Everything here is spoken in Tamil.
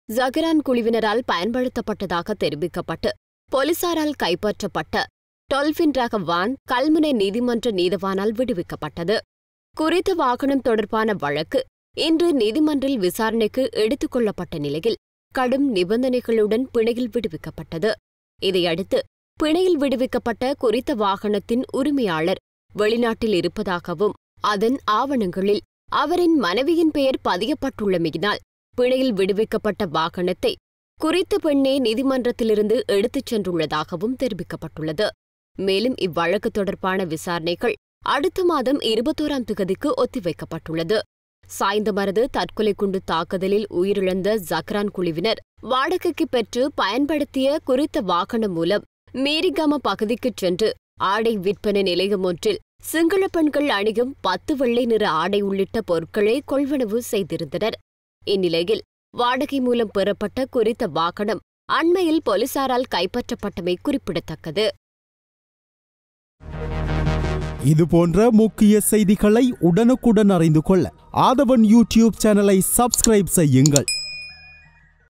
ஜகிரான் குழுவினரால் பயன்படுத்தப்பட்டதாக தெரிவிக்கப்பட்டு போலீசாரால் கைப்பற்றப்பட்ட டொல்பின் ரக வான் கல்முனை நீதிமன்ற நீதவானால் விடுவிக்கப்பட்டது குறித்த வாகனம் தொடர்பான வழக்கு இன்று நீதிமன்றில் விசாரணைக்கு எடுத்துக் கொள்ளப்பட்ட நிலையில் கடும் நிபந்தனைகளுடன் பிணையில் விடுவிக்கப்பட்டது இதையடுத்து பிணையில் விடுவிக்கப்பட்ட குறித்த வாகனத்தின் உரிமையாளர் வெளிநாட்டில் இருப்பதாகவும் அதன் ஆவணங்களில் அவரின் மனைவியின் பெயர் பதியப்பட்டுள்ளமையினால் பிணையில் விடுவிக்கப்பட்ட வாகனத்தை குறித்த பெண்ணே நீதிமன்றத்திலிருந்து எடுத்துச் சென்றுள்ளதாகவும் தெரிவிக்கப்பட்டுள்ளது மேலும் இவ்வழக்கு தொடர்பான விசாரணைகள் அடுத்த மாதம் இருபத்தோராம் திகதிக்கு ஒத்திவைக்கப்பட்டுள்ளது சாய்ந்தமரது தற்கொலை குண்டு தாக்குதலில் உயிரிழந்த ஜக்ரான் குழுவினர் வாடகைக்கு பெற்று பயன்படுத்திய குறித்த வாகனம் மூலம் மீரிகம பகுதிக்குச் சென்று ஆடை விற்பனை நிலையம் ஒன்றில் சிங்கள பெண்கள் அணியும் பத்து வெள்ளை நிற ஆடை உள்ளிட்ட பொருட்களை கொள்வனவு செய்திருந்தனர் இந்நிலையில் வாடகை மூலம் பெறப்பட்ட குறித்த வாகனம் அண்மையில் போலீசாரால் கைப்பற்றப்பட்டமை குறிப்பிடத்தக்கது இது போன்ற முக்கிய செய்திகளை உடனுக்குடன் அறிந்து கொள்ள ஆதவன் யூடியூப் சேனலை சப்ஸ்கிரைப் செய்யுங்கள்